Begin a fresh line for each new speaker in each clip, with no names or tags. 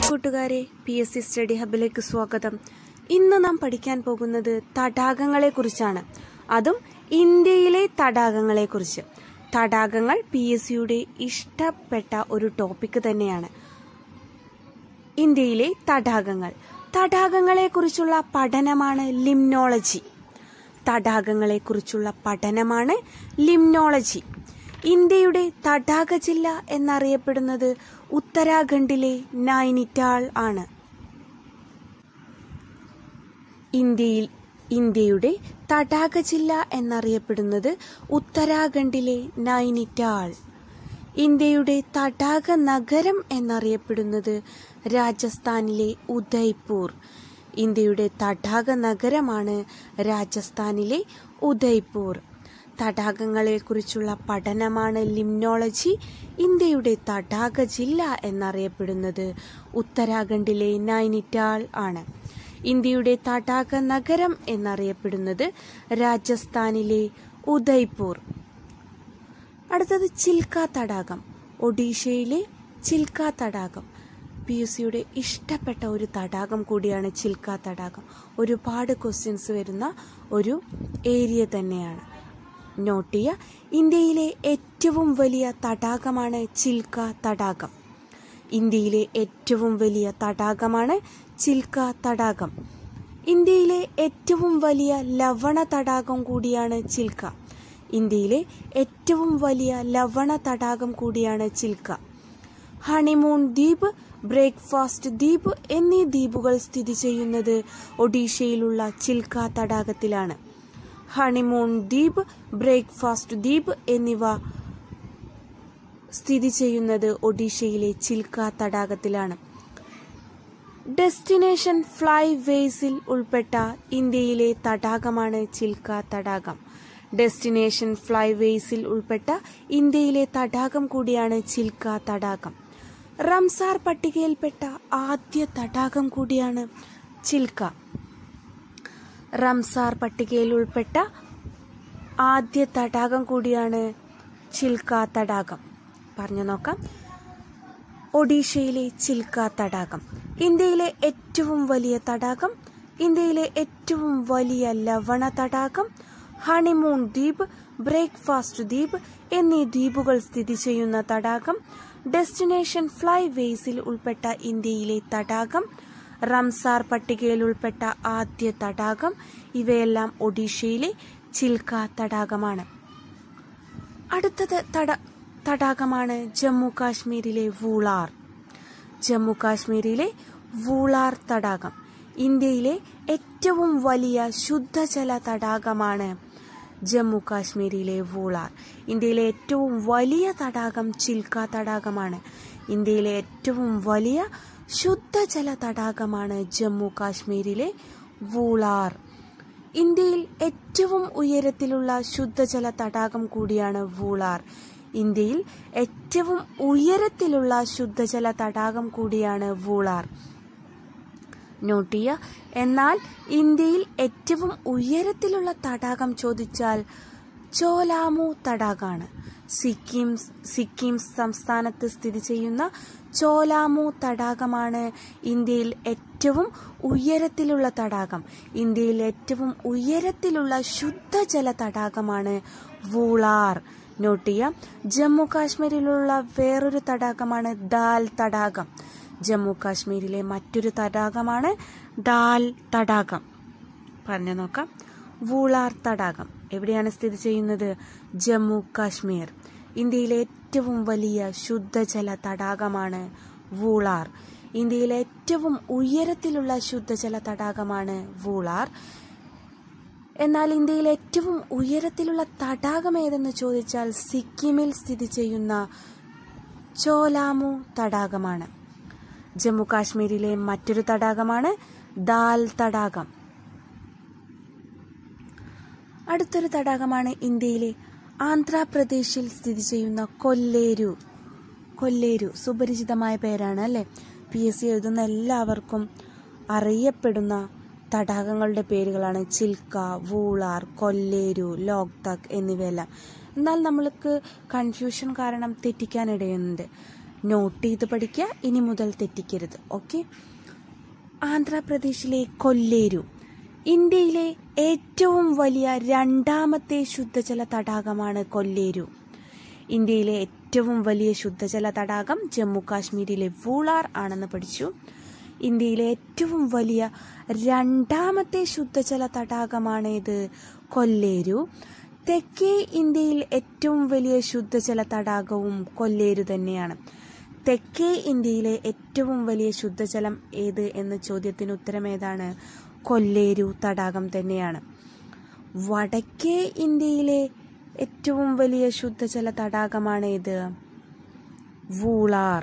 കൂട്ടുകാരെ P S C study ഹബിലേക്ക് സ്വാഗതം ഇന്ന് നാം പഠിക്കാൻ പോകുന്നത് തടാകങ്ങളെ കുറിച്ചാണ് അതും ഇന്ത്യയിലെ തടാകങ്ങളെ കുറിച്ച് തടാകങ്ങൾ പി എസ് സിയുടെ ഇഷ്ടപ്പെട്ട ഒരു ടോപ്പിക് തന്നെയാണ് ഇന്ത്യയിലെ തടാകങ്ങൾ തടാകങ്ങളെ കുറിച്ചുള്ള പഠനമാണ് ലിംനോളജി തടാകങ്ങളെ കുറിച്ചുള്ള പഠനമാണ് ലിംനോളജി ഇന്ത്യയുടെ തടാക ജില്ല എന്നറിയപ്പെടുന്നത് ഉത്തരാഖണ്ഡിലെ നൈനിറ്റാൾ ആണ് ഇന്ത്യയിൽ ഇന്ത്യയുടെ തടാക ജില്ല എന്നറിയപ്പെടുന്നത് ഉത്തരാഖണ്ഡിലെ നൈനിറ്റാൾ ഇന്ത്യയുടെ തടാക നഗരം എന്നറിയപ്പെടുന്നത് രാജസ്ഥാനിലെ ഉദയ്പൂർ ഇന്ത്യയുടെ തടാക നഗരമാണ് രാജസ്ഥാനിലെ ഉദയ്പൂർ തടാകങ്ങളെക്കുറിച്ചുള്ള പഠനമാണ് ലിംനോളജി ഇന്ത്യയുടെ തടാക ജില്ല എന്നറിയപ്പെടുന്നത് ഉത്തരാഖണ്ഡിലെ നൈനിറ്റാൾ ആണ് ഇന്ത്യയുടെ തടാക നഗരം എന്നറിയപ്പെടുന്നത് രാജസ്ഥാനിലെ ഉദയ്പൂർ അടുത്തത് ചിൽക്ക തടാകം ഒഡീഷയിലെ ചിൽക്ക തടാകം പി എസ് സിയുടെ ഇഷ്ടപ്പെട്ട ഒരു തടാകം കൂടിയാണ് ചിൽക്ക തടാകം ഒരുപാട് ക്വസ്റ്റ്യൻസ് വരുന്ന ഒരു ഏരിയ തന്നെയാണ് നോട്ട് ചെയ്യുക ഇന്ത്യയിലെ ഏറ്റവും വലിയ തടാകമാണ് ചിൽക്ക തടാകം ഇന്ത്യയിലെ ഏറ്റവും വലിയ തടാകമാണ് ചിൽക്ക തടാകം ഇന്ത്യയിലെ ഏറ്റവും വലിയ ലവണ തടാകം കൂടിയാണ് ചിൽക്ക ഇന്ത്യയിലെ ഏറ്റവും വലിയ ലവണ തടാകം കൂടിയാണ് ചിൽക്ക ഹണിമൂൺ ദ്വീപ് ബ്രേക്ക്ഫാസ്റ്റ് ദ്വീപ് എന്നീ ദ്വീപുകൾ സ്ഥിതി ചെയ്യുന്നത് ഒഡീഷയിലുള്ള ചിൽക്ക തടാകത്തിലാണ് ഹണിമൂൺ ദ്വീപ് ബ്രേക്ക്ഫാസ്റ്റ് ദ്വീപ് എന്നിവ സ്ഥിതി ചെയ്യുന്നത് ഒഡീഷയിലെ ചിൽക്ക തടാകത്തിലാണ് ഡെസ്റ്റിനേഷൻ ഫ്ലൈ വേസിൽ ഉൾപ്പെട്ട ഇന്ത്യയിലെ തടാകമാണ് ചിൽക്ക തടാകം ഡെസ്റ്റിനേഷൻ ഫ്ലൈ വേസിൽ ഉൾപ്പെട്ട ഇന്ത്യയിലെ തടാകം കൂടിയാണ് ചിൽക്ക തടാകം റംസാർ പട്ടികയിൽപ്പെട്ട ആദ്യ തടാകം കൂടിയാണ് ചിൽക്ക റംസാർ പട്ടികയിൽ ഉൾപ്പെട്ട ആദ്യ തടാകം കൂടിയാണ് ചിൽക്ക തടാകം പറഞ്ഞു നോക്കാം ഒഡീഷയിലെ ചിൽക്ക തടാകം ഇന്ത്യയിലെ ഏറ്റവും വലിയ തടാകം ഇന്ത്യയിലെ ഏറ്റവും വലിയ ലവണ തടാകം ഹണിമൂൺ ദ്വീപ് ബ്രേക്ക്ഫാസ്റ്റ് ദ്വീപ് എന്നീ ദ്വീപുകൾ സ്ഥിതി ചെയ്യുന്ന തടാകം ഡെസ്റ്റിനേഷൻ ഫ്ലൈ വേസിൽ ഉൾപ്പെട്ട ഇന്ത്യയിലെ തടാകം റംസാർ പട്ടികയിൽ ഉൾപ്പെട്ട ആദ്യ തടാകം ഇവയെല്ലാം ഒഡീഷയിലെ ചിൽക്ക തടാകമാണ് അടുത്തത് തട തടാകമാണ് ജമ്മു കാശ്മീരിലെ വൂളാർ ജമ്മു കാശ്മീരിലെ വൂളാർ തടാകം ഇന്ത്യയിലെ ഏറ്റവും വലിയ ശുദ്ധജല തടാകമാണ് ജമ്മു കാശ്മീരിലെ വൂളാർ ഇന്ത്യയിലെ ഏറ്റവും വലിയ തടാകം ചിൽക്ക തടാകമാണ് ഇന്ത്യയിലെ ഏറ്റവും വലിയ ശുദ്ധജല തടാകമാണ് ജമ്മു കാശ്മീരിലെ വൂളാർ ഇന്ത്യയിൽ ഏറ്റവും ഉയരത്തിലുള്ള ശുദ്ധജല തടാകം കൂടിയാണ് വൂളാർ ഇന്ത്യയിൽ ഏറ്റവും ഉയരത്തിലുള്ള ശുദ്ധജല തടാകം കൂടിയാണ് വൂളാർ നോട്ട് ചെയ്യുക എന്നാൽ ഇന്ത്യയിൽ ഏറ്റവും ഉയരത്തിലുള്ള തടാകം ചോദിച്ചാൽ ചോലാമു തടാകമാണ് സിക്കിം സിക്കിം സംസ്ഥാനത്ത് സ്ഥിതി ചെയ്യുന്ന ചോലാമു തടാകമാണ് ഇന്ത്യയിൽ ഏറ്റവും ഉയരത്തിലുള്ള തടാകം ഇന്ത്യയിൽ ഏറ്റവും ഉയരത്തിലുള്ള ശുദ്ധജല തടാകമാണ് വൂളാർ നോട്ട് ചെയ്യാം ജമ്മു കാശ്മീരിലുള്ള വേറൊരു തടാകമാണ് ദാൽ തടാകം ജമ്മു കാശ്മീരിലെ മറ്റൊരു തടാകമാണ് ദാൽ തടാകം പറഞ്ഞു നോക്കാം വൂളാർ തടാകം എവിടെയാണ് സ്ഥിതി ചെയ്യുന്നത് ജമ്മു കാശ്മീർ ഇന്ത്യയിലെ ഏറ്റവും വലിയ ശുദ്ധജല തടാകമാണ് വൂളാർ ഇന്ത്യയിലെ ഏറ്റവും ഉയരത്തിലുള്ള ശുദ്ധജല തടാകമാണ് വൂളാർ എന്നാൽ ഇന്ത്യയിലെ ഏറ്റവും ഉയരത്തിലുള്ള തടാകം ഏതെന്ന് ചോദിച്ചാൽ സിക്കിമിൽ സ്ഥിതി ചെയ്യുന്ന ചോലാമു തടാകമാണ് ജമ്മു കാശ്മീരിലെ മറ്റൊരു തടാകമാണ് ദാൽ തടാകം അടുത്തൊരു തടാകമാണ് ഇന്ത്യയിലെ ആന്ധ്രാപ്രദേശിൽ സ്ഥിതി ചെയ്യുന്ന കൊല്ലേരു കൊല്ലേരു സുപരിചിതമായ പേരാണ് അല്ലെ പി എസ് സി എഴുതുന്ന എല്ലാവർക്കും അറിയപ്പെടുന്ന തടാകങ്ങളുടെ പേരുകളാണ് ചിൽക്ക വൂളാർ കൊല്ലേരു ലോക്തക് എന്നിവയെല്ലാം എന്നാൽ നമ്മൾക്ക് കൺഫ്യൂഷൻ കാരണം തെറ്റിക്കാനിടയുന്നുണ്ട് നോട്ട് ചെയ്ത് പഠിക്കുക ഇനി മുതൽ തെറ്റിക്കരുത് ഓക്കെ ആന്ധ്രാപ്രദേശിലെ കൊല്ലേരു ഇന്ത്യയിലെ ഏറ്റവും വലിയ രണ്ടാമത്തെ ശുദ്ധജല തടാകമാണ് കൊല്ലേരു ഇന്ത്യയിലെ ഏറ്റവും വലിയ ശുദ്ധജല തടാകം ജമ്മു കാശ്മീരിലെ വൂളാർ ആണെന്ന് പഠിച്ചു ഇന്ത്യയിലെ ഏറ്റവും വലിയ രണ്ടാമത്തെ ശുദ്ധജല തടാകമാണ് ഇത് കൊല്ലേരു തെക്കേ ഇന്ത്യയിൽ ഏറ്റവും വലിയ ശുദ്ധജല തടാകവും കൊല്ലേരു തന്നെയാണ് തെക്കേ ഇന്ത്യയിലെ ഏറ്റവും വലിയ ശുദ്ധജലം ഏത് എന്ന ചോദ്യത്തിന് ഉത്തരം ഏതാണ് കൊല്ലേരു തടാകം തന്നെയാണ് വടക്കേ ഇന്ത്യയിലെ ഏറ്റവും വലിയ ശുദ്ധജല തടാകമാണ് ഇത് വൂളാർ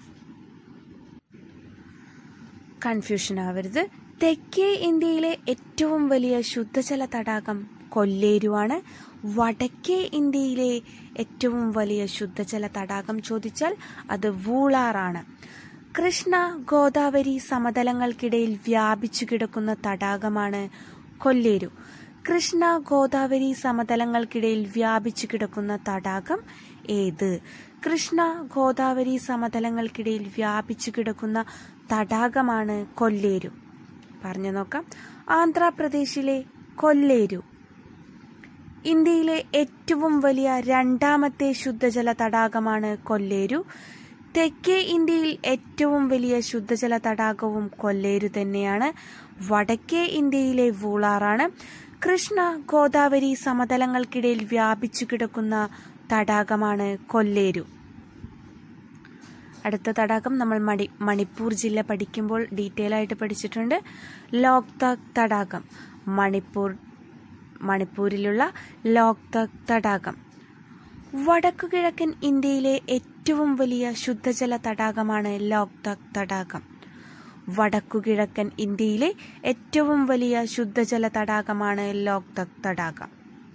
കൺഫ്യൂഷൻ ആവരുത് തെക്കേ ഇന്ത്യയിലെ ഏറ്റവും വലിയ ശുദ്ധജല തടാകം കൊല്ലേരുവാണ് വടക്കേ ഇന്ത്യയിലെ ഏറ്റവും വലിയ ശുദ്ധജല തടാകം ചോദിച്ചാൽ അത് വൂളാറാണ് കൃഷ്ണ ഗോദാവരി സമതലങ്ങൾക്കിടയിൽ വ്യാപിച്ചു കിടക്കുന്ന തടാകമാണ് കൊല്ലേരു കൃഷ്ണ ഗോദാവരി സമതലങ്ങൾക്കിടയിൽ വ്യാപിച്ചു കിടക്കുന്ന തടാകം ഏത് കൃഷ്ണ ഗോദാവരി സമതലങ്ങൾക്കിടയിൽ വ്യാപിച്ചു കിടക്കുന്ന തടാകമാണ് കൊല്ലേരു പറഞ്ഞു നോക്കാം ആന്ധ്രാപ്രദേശിലെ കൊല്ലേരു ഇന്ത്യയിലെ ഏറ്റവും വലിയ രണ്ടാമത്തെ ശുദ്ധജല തടാകമാണ് കൊല്ലേരു തെക്കേ ഇന്ത്യയിൽ ഏറ്റവും വലിയ ശുദ്ധജല തടാകവും കൊല്ലേരു തന്നെയാണ് വടക്കേ ഇന്ത്യയിലെ വൂളാറാണ് കൃഷ്ണ ഗോദാവരി സമതലങ്ങൾക്കിടയിൽ വ്യാപിച്ചു കിടക്കുന്ന തടാകമാണ് കൊല്ലേരു അടുത്ത തടാകം നമ്മൾ മണി മണിപ്പൂർ ജില്ല പഠിക്കുമ്പോൾ ഡീറ്റെയിൽ ആയിട്ട് പഠിച്ചിട്ടുണ്ട് ലോക്താക് തടാകം മണിപ്പൂർ മണിപ്പൂരിലുള്ള ലോക്താക് തടാകം വടക്കു കിഴക്കൻ ഇന്ത്യയിലെ ഏറ്റവും വലിയ ശുദ്ധജല തടാകമാണ് ലോക്താക് തടാകം വടക്കു കിഴക്കൻ ഇന്ത്യയിലെ ഏറ്റവും വലിയ ശുദ്ധജല തടാകമാണ് ലോക്തക് തടാകം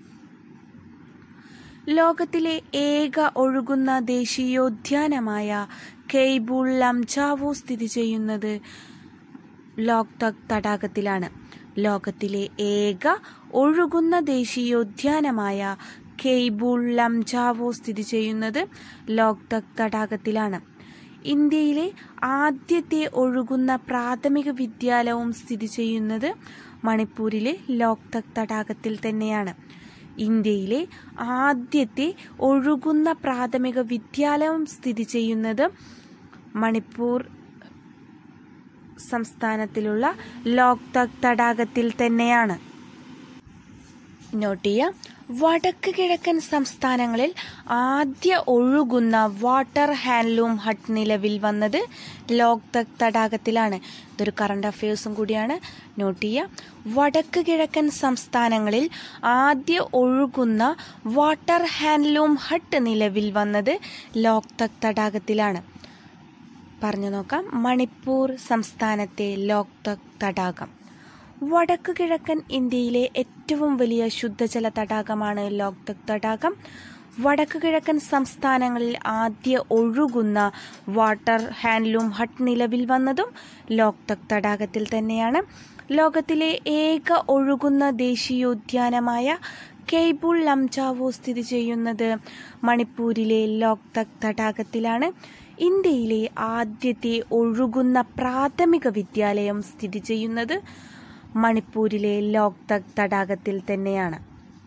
ലോകത്തിലെ ഏക ഒഴുകുന്ന ദേശീയോദ്യാനമായ കെയ്ബുൾ ലംചാവോ സ്ഥിതി ചെയ്യുന്നത് ലോക്തക് തടാകത്തിലാണ് ലോകത്തിലെ ഏക ഒഴുകുന്ന ദേശീയോദ്യാനമായ കെയ്ബുൾ ലംചാവോ സ്ഥിതി ചെയ്യുന്നത് ലോക്തക് തടാകത്തിലാണ് ഇന്ത്യയിലെ ആദ്യത്തെ ഒഴുകുന്ന പ്രാഥമിക വിദ്യാലയവും സ്ഥിതി ചെയ്യുന്നത് മണിപ്പൂരിലെ ലോക്തക് തടാകത്തിൽ തന്നെയാണ് ഇന്ത്യയിലെ ആദ്യത്തെ ഒഴുകുന്ന പ്രാഥമിക വിദ്യാലയം സ്ഥിതി ചെയ്യുന്നത് മണിപ്പൂർ സംസ്ഥാനത്തിലുള്ള ലോക്തക് തടാകത്തിൽ തന്നെയാണ് നോട്ട് ചെയ്യാം വടക്ക് കിഴക്കൻ സംസ്ഥാനങ്ങളിൽ ആദ്യ ഒഴുകുന്ന വാട്ടർ ഹാൻഡ്ലൂം ഹട്ട് നിലവിൽ വന്നത് ലോക്തക് തടാകത്തിലാണ് ഇതൊരു കറണ്ട് അഫയേഴ്സും കൂടിയാണ് നോട്ട് ചെയ്യുക വടക്ക് കിഴക്കൻ സംസ്ഥാനങ്ങളിൽ ആദ്യ ഒഴുകുന്ന വാട്ടർ ഹാൻഡ്ലൂം ഹട്ട് നിലവിൽ വന്നത് ലോക്തക് തടാകത്തിലാണ് പറഞ്ഞു നോക്കാം മണിപ്പൂർ സംസ്ഥാനത്തെ ലോക്തക് തടാകം വടക്കു കിഴക്കൻ ഇന്ത്യയിലെ ഏറ്റവും വലിയ ശുദ്ധജല തടാകമാണ് ലോക്തക് തടാകം വടക്കു കിഴക്കൻ സംസ്ഥാനങ്ങളിൽ ആദ്യ ഒഴുകുന്ന വാട്ടർ ഹാൻഡ്ലൂം ഹട്ട് നിലവിൽ വന്നതും ലോക്തക് തടാകത്തിൽ തന്നെയാണ് ലോകത്തിലെ ഏക ഒഴുകുന്ന ദേശീയോദ്യാനമായ കെയ്ബുൾ ലംചാവോ സ്ഥിതി ചെയ്യുന്നത് മണിപ്പൂരിലെ ലോക്തക് തടാകത്തിലാണ് ഇന്ത്യയിലെ ആദ്യത്തെ ഒഴുകുന്ന പ്രാഥമിക വിദ്യാലയം സ്ഥിതി ചെയ്യുന്നത് മണിപ്പൂരിലെ ലോക്തക് തടാകത്തിൽ തന്നെയാണ്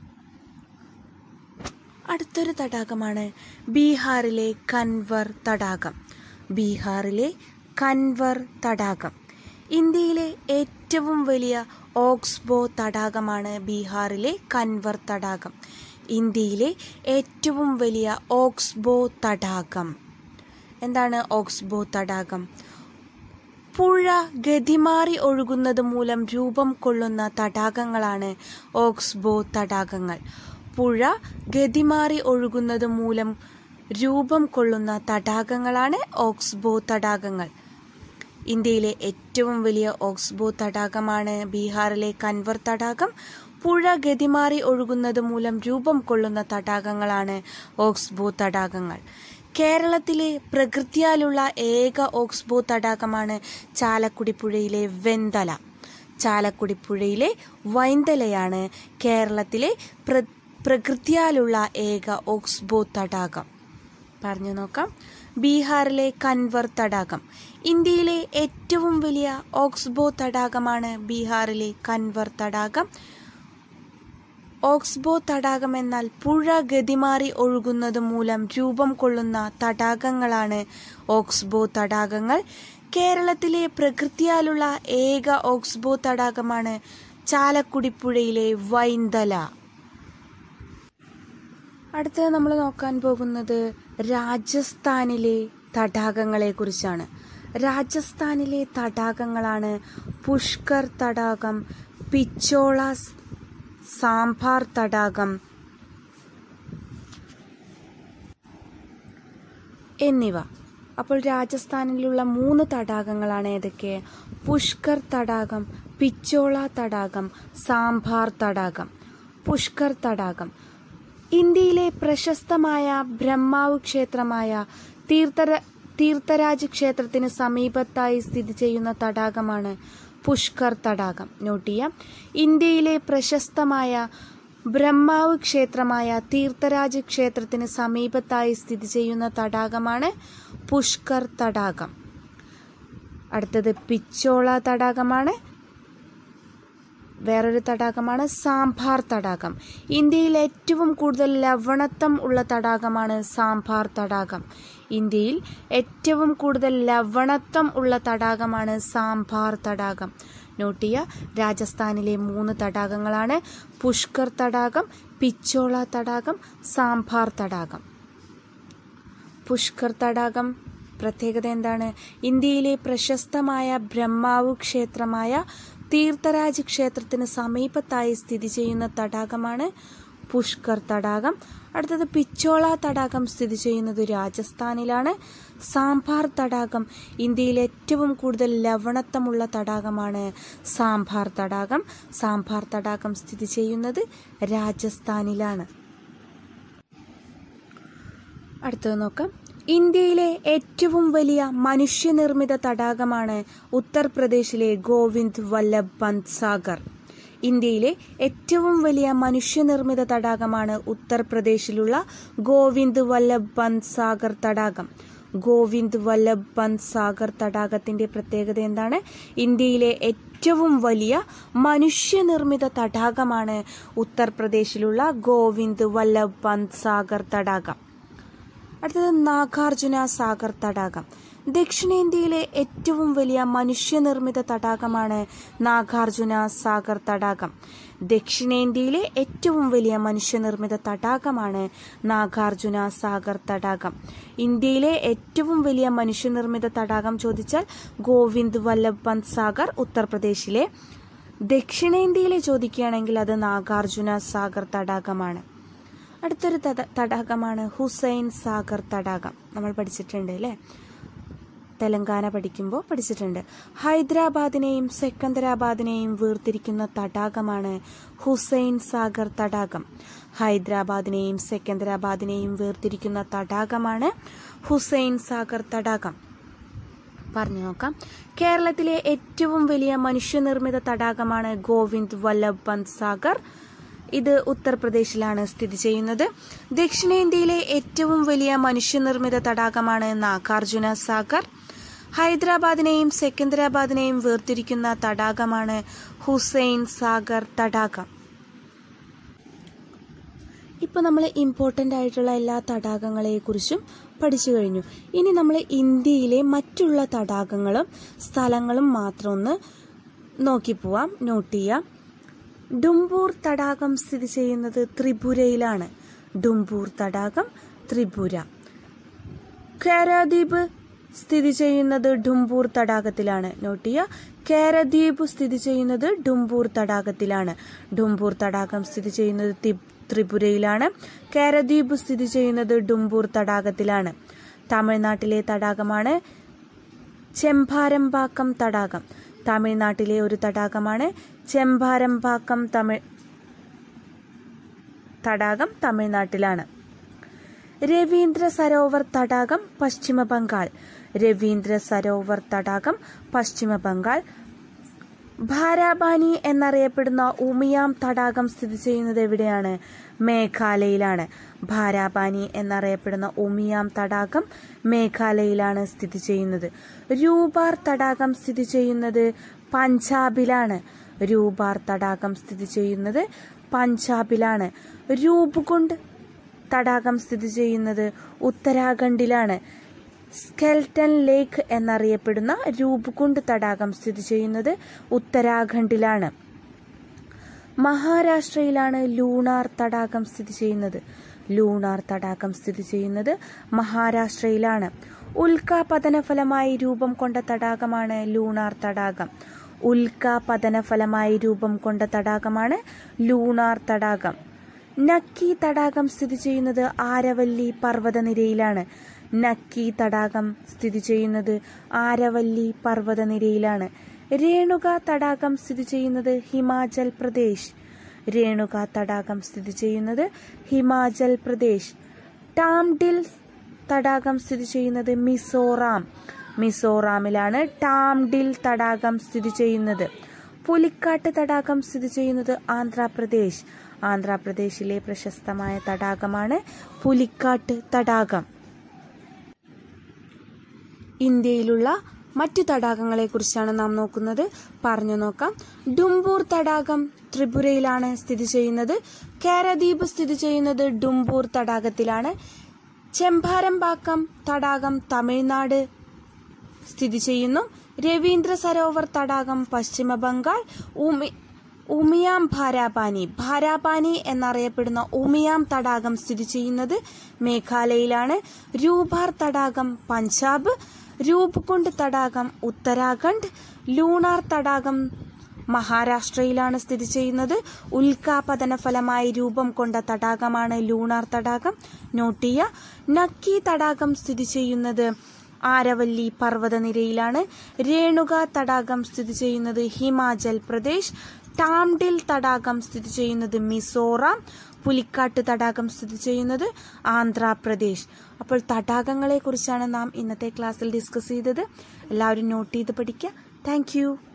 അടുത്തൊരു തടാകമാണ് ബീഹാറിലെ കൻവർ തടാകം ബീഹാറിലെ കൻവർ തടാകം ഇന്ത്യയിലെ ഏറ്റവും വലിയ ഓക്സ്ബോ തടാകമാണ് ബീഹാറിലെ കൻവർ തടാകം ഇന്ത്യയിലെ ഏറ്റവും വലിയ ഓക്സ്ബോ തടാകം എന്താണ് ഓക്സ്ബോ തടാകം പുഴ ഗതിമാറി ഒഴുകുന്നത് മൂലം രൂപം കൊള്ളുന്ന തടാകങ്ങളാണ് ഓക്സ്ബോ തടാകങ്ങൾ പുഴ ഗതിമാറി ഒഴുകുന്നത് മൂലം രൂപം കൊള്ളുന്ന തടാകങ്ങളാണ് ഓക്സ്ബോ തടാകങ്ങൾ ഇന്ത്യയിലെ ഏറ്റവും വലിയ ഓക്സ്ബോ തടാകമാണ് ബീഹാറിലെ കൻവർ തടാകം പുഴ ഗതിമാറി ഒഴുകുന്നത് മൂലം രൂപം കൊള്ളുന്ന തടാകങ്ങളാണ് ഓക്സ്ബോ തടാകങ്ങൾ കേരളത്തിലെ പ്രകൃതിയാലുള്ള ഏക ഓക്സ്ബോ തടാകമാണ് ചാലക്കുടി പുഴയിലെ വെന്തല ചാലക്കുടി പുഴയിലെ വൈന്തലയാണ് കേരളത്തിലെ പ്ര പ്രകൃതിയാലുള്ള ഏക ഓക്സ്ബോ തടാകം പറഞ്ഞു നോക്കാം ബീഹാറിലെ കൻവർ തടാകം ഇന്ത്യയിലെ ഏറ്റവും വലിയ ഓക്സ്ബോ തടാകമാണ് ബീഹാറിലെ കൻവർ തടാകം ഓക്സ്ബോ തടാകം എന്നാൽ പുഴ ഗതിമാറി ഒഴുകുന്നത് മൂലം രൂപം കൊള്ളുന്ന തടാകങ്ങളാണ് ഓക്സ്ബോ തടാകങ്ങൾ കേരളത്തിലെ പ്രകൃതിയാലുള്ള ഏക ഓക്സ്ബോ തടാകമാണ് ചാലക്കുടിപ്പുഴയിലെ വൈന്തല അടുത്തത് നമ്മൾ നോക്കാൻ പോകുന്നത് രാജസ്ഥാനിലെ തടാകങ്ങളെ കുറിച്ചാണ് രാജസ്ഥാനിലെ തടാകങ്ങളാണ് പുഷ്കർ തടാകം പിച്ചോള സാമ്പാർ തടാകം എന്നിവ അപ്പോൾ രാജസ്ഥാനിലുള്ള മൂന്ന് തടാകങ്ങളാണ് ഏതൊക്കെ പുഷ്കർ തടാകം പിച്ചോള തടാകം സാമ്പാർ തടാകം പുഷ്കർ തടാകം ഇന്ത്യയിലെ പ്രശസ്തമായ ബ്രഹ്മാവ് ക്ഷേത്രമായ തീർത്ഥര തീർത്ഥരാജ് ക്ഷേത്രത്തിന് സമീപത്തായി സ്ഥിതി ചെയ്യുന്ന തടാകമാണ് പുഷ്കർ തടാകം നോട്ട് ചെയ്യാം ഇന്ത്യയിലെ പ്രശസ്തമായ ബ്രഹ്മാവ് ക്ഷേത്രമായ തീർത്ഥരാജ് ക്ഷേത്രത്തിന് സമീപത്തായി സ്ഥിതി ചെയ്യുന്ന തടാകമാണ് പുഷ്കർ തടാകം അടുത്തത് പിച്ചോള തടാകമാണ് വേറൊരു തടാകമാണ് സാമ്പാർ തടാകം ഇന്ത്യയിൽ ഏറ്റവും കൂടുതൽ ലവണത്വം ഉള്ള തടാകമാണ് സാമ്പാർ തടാകം ഇന്ത്യയിൽ ഏറ്റവും കൂടുതൽ ലവണത്വം ഉള്ള തടാകമാണ് സാമ്പാർ തടാകം നോട്ട് ചെയ്യുക രാജസ്ഥാനിലെ മൂന്ന് തടാകങ്ങളാണ് പുഷ്കർ തടാകം പിച്ചോള തടാകം സാമ്പാർ തടാകം പുഷ്കർ തടാകം പ്രത്യേകത എന്താണ് ഇന്ത്യയിലെ പ്രശസ്തമായ ബ്രഹ്മാവു ക്ഷേത്രമായ തീർത്ഥരാജ് ക്ഷേത്രത്തിന് സമീപത്തായി സ്ഥിതി ചെയ്യുന്ന തടാകമാണ് പുഷ്കർ തടാകം അടുത്തത് പിച്ചോള തടാകം സ്ഥിതി ചെയ്യുന്നത് രാജസ്ഥാനിലാണ് സാമ്പാർ തടാകം ഇന്ത്യയിൽ ഏറ്റവും കൂടുതൽ ലവണത്വമുള്ള തടാകമാണ് സാമ്പാർ തടാകം സാമ്പാർ തടാകം സ്ഥിതി ചെയ്യുന്നത് രാജസ്ഥാനിലാണ് അടുത്തത് നോക്കാം ഇന്ത്യയിലെ ഏറ്റവും വലിയ മനുഷ്യനിർമ്മിത തടാകമാണ് ഉത്തർപ്രദേശിലെ ഗോവിന്ദ് വല്ലഭ് പന്ത് സാഗർ ഇന്ത്യയിലെ ഏറ്റവും വലിയ മനുഷ്യനിർമ്മിത തടാകമാണ് ഉത്തർപ്രദേശിലുള്ള ഗോവിന്ദ് വല്ലഭ് പന്ത് സാഗർ തടാകം ഗോവിന്ദ് വല്ലഭ് പന്ത് സാഗർ തടാകത്തിന്റെ പ്രത്യേകത എന്താണ് ഇന്ത്യയിലെ ഏറ്റവും വലിയ മനുഷ്യനിർമ്മിത തടാകമാണ് ഉത്തർപ്രദേശിലുള്ള ഗോവിന്ദ് വല്ലഭ് പന്ത് സാഗർ തടാകം അടുത്തത് നാഗാർജുന സാഗർ തടാകം ദക്ഷിണേന്ത്യയിലെ ഏറ്റവും വലിയ മനുഷ്യനിർമ്മിത തടാകമാണ് നാഗാർജുന സാഗർ തടാകം ദക്ഷിണേന്ത്യയിലെ ഏറ്റവും വലിയ മനുഷ്യനിർമ്മിത തടാകമാണ് നാഗാർജുന സാഗർ തടാകം ഇന്ത്യയിലെ ഏറ്റവും വലിയ മനുഷ്യനിർമ്മിത തടാകം ചോദിച്ചാൽ ഗോവിന്ദ് വല്ലഭ് പന്ത് സാഗർ ഉത്തർപ്രദേശിലെ ദക്ഷിണേന്ത്യയിലെ ചോദിക്കുകയാണെങ്കിൽ അത് നാഗാർജുന സാഗർ തടാകമാണ് അടുത്തൊരു തടാകമാണ് ഹുസൈൻ സാഗർ തടാകം നമ്മൾ പഠിച്ചിട്ടുണ്ട് അല്ലേ തെലങ്കാന പഠിക്കുമ്പോൾ പഠിച്ചിട്ടുണ്ട് ഹൈദരാബാദിനെയും സെക്കന്ദരാബാദിനെയും വേർതിരിക്കുന്ന തടാകമാണ് ഹുസൈൻ സാഗർ തടാകം ഹൈദരാബാദിനെയും സെക്കന്ദരാബാദിനെയും വേർതിരിക്കുന്ന തടാകമാണ് ഹുസൈൻ സാഗർ തടാകം പറഞ്ഞു നോക്കാം കേരളത്തിലെ ഏറ്റവും വലിയ മനുഷ്യനിർമ്മിത തടാകമാണ് ഗോവിന്ദ് വല്ലഭ് പന്ത് സാഗർ ഇത് ഉത്തർപ്രദേശിലാണ് സ്ഥിതി ചെയ്യുന്നത് ദക്ഷിണേന്ത്യയിലെ ഏറ്റവും വലിയ മനുഷ്യനിർമ്മിത തടാകമാണ് നാഗാർജുന സാഗർ ഹൈദരാബാദിനെയും സെക്കന്ദരാബാദിനെയും വേർതിരിക്കുന്ന തടാകമാണ് ഹുസൈൻ സാഗർ തടാകം ഇപ്പോൾ നമ്മൾ ഇമ്പോർട്ടൻ്റ് ആയിട്ടുള്ള എല്ലാ തടാകങ്ങളെക്കുറിച്ചും പഠിച്ചു കഴിഞ്ഞു ഇനി നമ്മൾ ഇന്ത്യയിലെ മറ്റുള്ള തടാകങ്ങളും സ്ഥലങ്ങളും മാത്രം ഒന്ന് നോക്കി പോവാം നോട്ട് ചെയ്യാം ഡുംബൂർ തടാകം സ്ഥിതി ചെയ്യുന്നത് ത്രിപുരയിലാണ് ഡുംബൂർ തടാകം ത്രിപുര കേരദ്വീപ് സ്ഥിതി ചെയ്യുന്നത് ഡുംബൂർ തടാകത്തിലാണ് നോട്ട് ചെയ്യുക കേരദ്വീപ് സ്ഥിതി ചെയ്യുന്നത് ഡുംബൂർ തടാകത്തിലാണ് ഡുംബൂർ തടാകം സ്ഥിതി ചെയ്യുന്നത് ത്രിപുരയിലാണ് കേരദ്വീപ് സ്ഥിതി ചെയ്യുന്നത് ഡുംബൂർ തടാകത്തിലാണ് തമിഴ്നാട്ടിലെ തടാകമാണ് ചെമ്പാരമ്പാക്കം തടാകം തമിഴ്നാട്ടിലെ ഒരു തടാകമാണ് ചെമ്പാരമ്പാക്കം തമിഴ് തടാകം തമിഴ്നാട്ടിലാണ് രവീന്ദ്ര സരോവർ തടാകം പശ്ചിമ ബംഗാൾ രവീന്ദ്ര സരോവർ തടാകം പശ്ചിമ ബംഗാൾ ഭാരാബാനി എന്നറിയപ്പെടുന്ന ഉമിയാം തടാകം സ്ഥിതി ചെയ്യുന്നത് എവിടെയാണ് മേഘാലയയിലാണ് ഭാരാബാനി എന്നറിയപ്പെടുന്ന ഉമിയാം തടാകം മേഘാലയയിലാണ് സ്ഥിതി ചെയ്യുന്നത് രൂപാർ തടാകം സ്ഥിതി ചെയ്യുന്നത് പഞ്ചാബിലാണ് രൂപാർ തടാകം സ്ഥിതി ചെയ്യുന്നത് പഞ്ചാബിലാണ് രൂപകുണ്ട് തടാകം സ്ഥിതി ചെയ്യുന്നത് ഉത്തരാഖണ്ഡിലാണ് സ്കെൽട്ടൻ ലേക്ക് എന്നറിയപ്പെടുന്ന രൂപകുണ്ട് തടാകം സ്ഥിതി ചെയ്യുന്നത് ഉത്തരാഖണ്ഡിലാണ് മഹാരാഷ്ട്രയിലാണ് ലൂണാർ തടാകം സ്ഥിതി ചെയ്യുന്നത് ലൂണാർ തടാകം സ്ഥിതി ചെയ്യുന്നത് മഹാരാഷ്ട്രയിലാണ് ഉൽക്ക ഫലമായി രൂപം കൊണ്ട തടാകമാണ് ലൂണാർ തടാകം ഉൽക്ക ഫലമായി രൂപം കൊണ്ട തടാകമാണ് ലൂണാർ തടാകം നക്കി തടാകം സ്ഥിതി ചെയ്യുന്നത് ആരവല്ലി പർവ്വതനിരയിലാണ് നക്കി തടാകം സ്ഥിതി ചെയ്യുന്നത് ആരവല്ലി പർവ്വതനിരയിലാണ് രേണുക തടാകം സ്ഥിതി ചെയ്യുന്നത് ഹിമാചൽ പ്രദേശ് രേണുക തടാകം സ്ഥിതി ചെയ്യുന്നത് ഹിമാചൽ പ്രദേശ് ടാംഡിൽ തടാകം സ്ഥിതി ചെയ്യുന്നത് മിസോറാം മിസോറാമിലാണ് ടാംഡിൽ തടാകം സ്ഥിതി ചെയ്യുന്നത് പുലിക്കാട്ട് തടാകം സ്ഥിതി ചെയ്യുന്നത് ആന്ധ്രാപ്രദേശ് ആന്ധ്രാപ്രദേശിലെ പ്രശസ്തമായ തടാകമാണ് പുലിക്കാട്ട് തടാകം ഇന്ത്യയിലുള്ള മറ്റു തടാകങ്ങളെ കുറിച്ചാണ് നാം നോക്കുന്നത് പറഞ്ഞു നോക്കാം ഡുംബൂർ തടാകം ത്രിപുരയിലാണ് സ്ഥിതി ചെയ്യുന്നത് കേരദ്വീപ് സ്ഥിതി ചെയ്യുന്നത് ഡുംബൂർ തടാകത്തിലാണ് ചെമ്പാരംപാക്കം തടാകം തമിഴ്നാട് സ്ഥിതി ചെയ്യുന്നു രവീന്ദ്ര സരോവർ തടാകം പശ്ചിമ ബംഗാൾ ഉമി ഉമിയാം ഭാരാപാനി ഭാരാപാനി എന്നറിയപ്പെടുന്ന ഉമിയാം തടാകം സ്ഥിതി ചെയ്യുന്നത് മേഘാലയയിലാണ് രൂപാർ തടാകം പഞ്ചാബ് രൂപ്കുണ്ട് തടാകം ഉത്തരാഖണ്ഡ് ലൂണാർ തടാകം മഹാരാഷ്ട്രയിലാണ് സ്ഥിതി ചെയ്യുന്നത് ഉൽക്കാപതന ഫലമായി രൂപം കൊണ്ട തടാകമാണ് ലൂണാർ തടാകം നോട്ടിയ നക്കി തടാകം സ്ഥിതി ചെയ്യുന്നത് ആരവല്ലി പർവ്വതനിരയിലാണ് രേണുക തടാകം സ്ഥിതി ചെയ്യുന്നത് ഹിമാചൽ പ്രദേശ് ടാംഡിൽ തടാകം സ്ഥിതി ചെയ്യുന്നത് മിസോറാം പുലിക്കാട്ട് തടാകം സ്ഥിതി ചെയ്യുന്നത് ആന്ധ്രാപ്രദേശ് അപ്പോൾ തടാകങ്ങളെ കുറിച്ചാണ് നാം ഇന്നത്തെ ക്ലാസ്സിൽ ഡിസ്കസ് ചെയ്തത് എല്ലാവരും നോട്ട് ചെയ്ത് പഠിക്കുക താങ്ക്